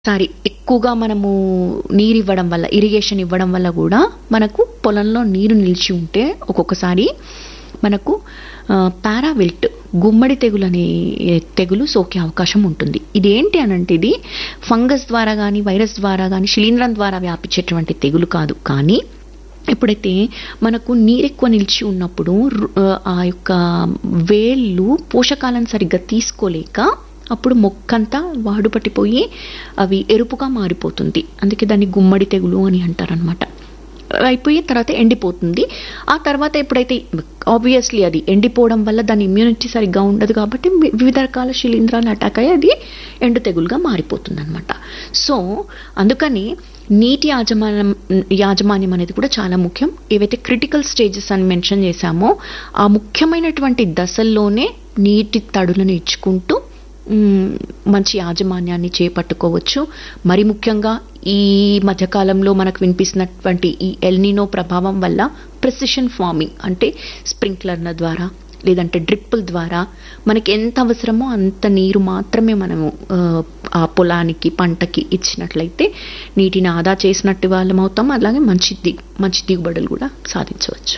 సారి ఎక్కువగా మనము నీరు ఇవ్వడం వల్ల ఇరిగేషన్ ఇవ్వడం వల్ల కూడా మనకు పొలంలో నీరు నిలిచి ఉంటే ఒక్కొక్కసారి మనకు పారావిల్ట్ గుమ్మడి తెగులు అనే తెగులు సోకే అవకాశం ఉంటుంది ఇది ఏంటి అనంటే ఇది ఫంగస్ ద్వారా కానీ వైరస్ ద్వారా కానీ శిలీంధ్రం ద్వారా వ్యాపించేటువంటి తెగులు కాదు కానీ ఎప్పుడైతే మనకు నీరు ఎక్కువ నిలిచి ఉన్నప్పుడు రు- ఆ యొక్క వేళ్ళు పోషకాలను సరిగ్గా తీసుకోలేక అప్పుడు మొక్కంతా వాడు పట్టిపోయి అవి ఎరుపుగా మారిపోతుంది అందుకే దాన్ని గుమ్మడి తెగులు అని అంటారనమాట అయిపోయి తర్వాత ఎండిపోతుంది ఆ తర్వాత ఎప్పుడైతే ఆబ్వియస్లీ అది ఎండిపోవడం వల్ల దాని ఇమ్యూనిటీ సరిగ్గా ఉండదు కాబట్టి వి- వివిధ రకాల శిలీంధ్రాలు అటాక్ అయ్యి అది ఎండు తెగులుగా మారిపోతుంది అనమాట సో అందుకని నీటి యాజమాన్యం యాజమాన్యం అనేది కూడా చాలా ముఖ్యం ఏవైతే క్రిటికల్ స్టేజెస్ అని మెన్షన్ చేశామో ఆ ముఖ్యమైనటువంటి దశల్లోనే నీటి తడులను ఇచ్చుకుంటూ మ్, మంచి యాజమాన్యాన్ని చేపట్టుకోవచ్చు మరి ముఖ్యంగా ఈ మధ్యకాలంలో మనకు వినిపిస్తున్నటువంటి ఈ ఎల్నినో ప్రభావం వల్ల ప్రెసిషన్ ఫార్మింగ్ అంటే స్ప్రింక్లర్ల ద్వారా లేదంటే డ్రిప్పుల ద్వారా మనకి ఎంత అవసరమో అంత నీరు మాత్రమే మనము ఆ, ఆ పొలానికి పంటకి ఇచ్చినట్లయితే నీటిని ఆదా చేసినట్టు వాళ్ళం అవుతాం అలాగే మంచి దిగు మంచి దిగుబడులు కూడా సాధించవచ్చు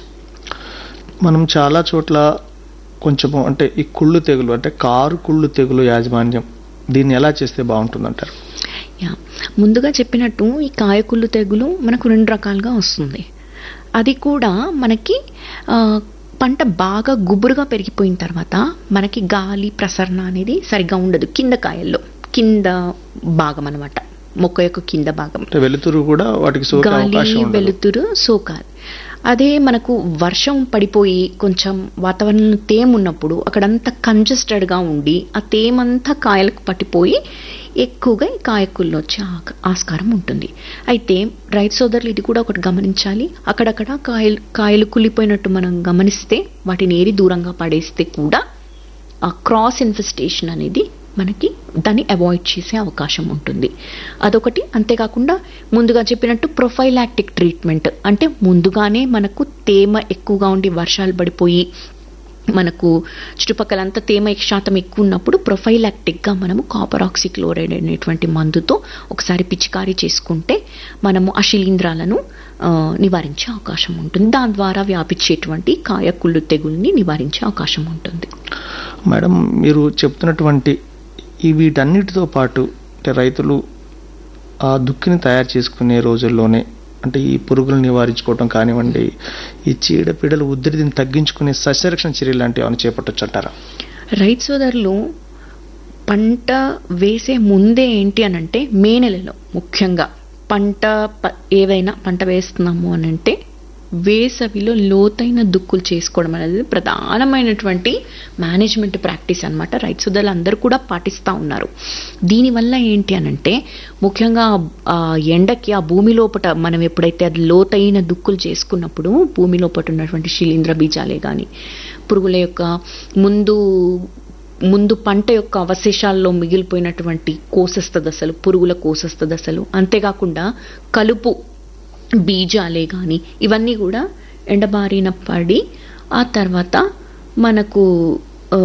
మనం చాలా చోట్ల కొంచెము అంటే ఈ కుళ్ళు తెగులు అంటే కారు కుళ్ళు తెగులు యాజమాన్యం దీన్ని ఎలా చేస్తే బాగుంటుందంటారు యా ముందుగా చెప్పినట్టు ఈ కాయకుళ్ళు తెగులు మనకు రెండు రకాలుగా వస్తుంది అది కూడా మనకి ఆ, పంట బాగా గుబురుగా పెరిగిపోయిన తర్వాత మనకి గాలి ప్రసరణ అనేది సరిగ్గా ఉండదు కింద కాయల్లో కింద భాగం అనమాట మొక్క యొక్క కింద భాగం అంటే వెలుతురు కూడా వాటికి సోకే గాలి అవకాశం ఉండదు వెలుతురు సోకాలి అదే మనకు వర్షం పడిపోయి కొంచెం వాతావరణంలో తేమ ఉన్నప్పుడు అక్కడంతా కంజెస్టెడ్ గా ఉండి ఆ తేమంతా కాయలకు పట్టిపోయి ఎక్కువగా ఈ కాయకుల్లో వచ్చే ఆక- ఆస్కారం ఉంటుంది అయితే రైతు సోదరులు ఇది కూడా ఒకటి గమనించాలి అక్కడక్కడ కాయలు కాయలు కులిపోయినట్టు మనం గమనిస్తే వాటిని ఏరి దూరంగా పడేస్తే కూడా ఆ క్రాస్ ఇన్ఫెస్టేషన్ అనేది మనకి దాన్ని అవాయిడ్ చేసే అవకాశం ఉంటుంది అదొకటి అంతేకాకుండా ముందుగా చెప్పినట్టు ప్రొఫైలాక్టిక్ ట్రీట్మెంట్ అంటే ముందుగానే మనకు తేమ ఎక్కువగా ఉండి వర్షాలు పడిపోయి మనకు చుట్టుపక్కలంతా తేమ శాతం ఎక్కువ ఉన్నప్పుడు ప్రొఫైలాక్టిక్గా మనము కాపర్ ఆక్సిక్లోరైడ్ అనేటువంటి మందుతో ఒకసారి పిచికారీ చేసుకుంటే మనము ఆ శిలీంధ్రాలను ఆ, నివారించే అవకాశం ఉంటుంది దాని ద్వారా వ్యాపించేటువంటి కాయకుళ్ళు తెగుల్ని నివారించే అవకాశం ఉంటుంది మేడం మీరు చెప్తున్నటువంటి ఈ వీటన్నిటితో పాటు అంటే రైతులు ఆ దుక్కిని తయారు చేసుకునే రోజుల్లోనే అంటే ఈ పురుగులు నివారించుకోవటం కానివ్వండి ఈ చీడపీడల ఉధృతిని తగ్గించుకునే సస్యరక్షణ చర్యలు లాంటివి ఏమైనా చేపట్టొచ్చు అంటారా రైతు సోదరులు పంట వేసే ముందే ఏంటి అని అంటే మే నెలలో ముఖ్యంగా పంట ప- ఏవైనా పంట వేస్తున్నాము అని అంటే వేసవిలో లోతైన దుక్కులు చేసుకోవడం అనేది ప్రధానమైనటువంటి మేనేజ్మెంట్ ప్రాక్టీస్ అన్నమాట రైతు సోదరులు అందరూ కూడా పాటిస్తూ ఉన్నారు దీనివల్ల ఏంటి అని అంటే ముఖ్యంగా ఆ ఎండకి ఆ భూమి లోపట మనం ఎప్పుడైతే అది లోతైన దుక్కులు చేసుకున్నప్పుడు భూమి లోపట ఉన్నటువంటి శిలీంద్ర బీజాలే కానీ పురుగుల యొక్క ముందు ముందు పంట యొక్క అవశేషాల్లో మిగిలిపోయినటువంటి కోసస్థ దశలు పురుగుల కోసస్థ దశలు అంతేకాకుండా కలుపు బీజాలే కానీ ఇవన్నీ కూడా ఎండబారిన పడి ఆ తర్వాత మనకు ఆ,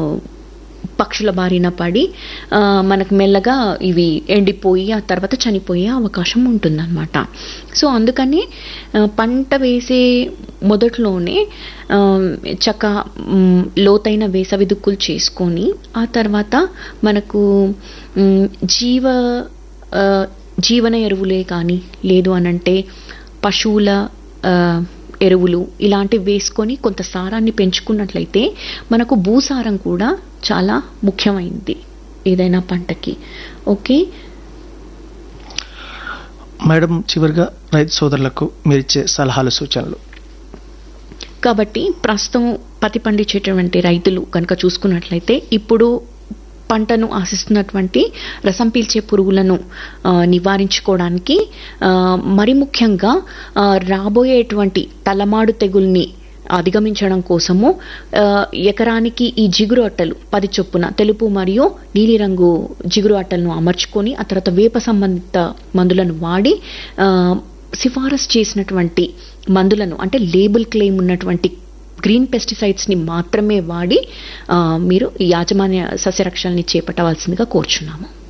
పక్షుల బారిన పడి ఆ, మనకు మెల్లగా ఇవి ఎండిపోయి ఆ తర్వాత చనిపోయే అవకాశం ఉంటుందన్నమాట సో అందుకని ఆ, పంట వేసే మొదట్లోనే ఆ, చక్క మ్, లోతైన వేసవి దుక్కులు చేసుకొని ఆ తర్వాత మనకు మ్, జీవ ఆ, జీవన ఎరువులే కానీ లేదు అనంటే పశువుల ఆ, ఎరువులు ఇలాంటివి వేసుకొని కొంత సారాన్ని పెంచుకున్నట్లయితే మనకు భూసారం కూడా చాలా ముఖ్యమైనది ఏదైనా పంటకి ఓకే మేడం చివరిగా రైతు సోదరులకు మీరు ఇచ్చే సలహాలు సూచనలు కాబట్టి ప్రస్తుతం పత్తి పండించేటువంటి రైతులు కనుక చూసుకున్నట్లయితే ఇప్పుడు పంటను ఆశిస్తున్నటువంటి రసం పీల్చే పురుగులను ఆ, నివారించుకోవడానికి ఆ, మరి ముఖ్యంగా ఆ, రాబోయేటువంటి తలమాడు తెగుల్ని అధిగమించడం కోసము ఆ, ఎకరానికి ఈ జిగురు అట్టలు పది చొప్పున తెలుపు మరియు నీలిరంగు జిగురు అట్టలను అమర్చుకొని ఆ తర్వాత వేప సంబంధిత మందులను వాడి ఆ, సిఫారసు చేసినటువంటి మందులను అంటే లేబుల్ క్లెయిమ్ ఉన్నటువంటి గ్రీన్ పెస్టిసైడ్స్ ని మాత్రమే వాడి ఆ, మీరు ఈ యాజమాన్య సస్యరక్షణని చేపట్టవలసిందిగా కోరుచున్నాము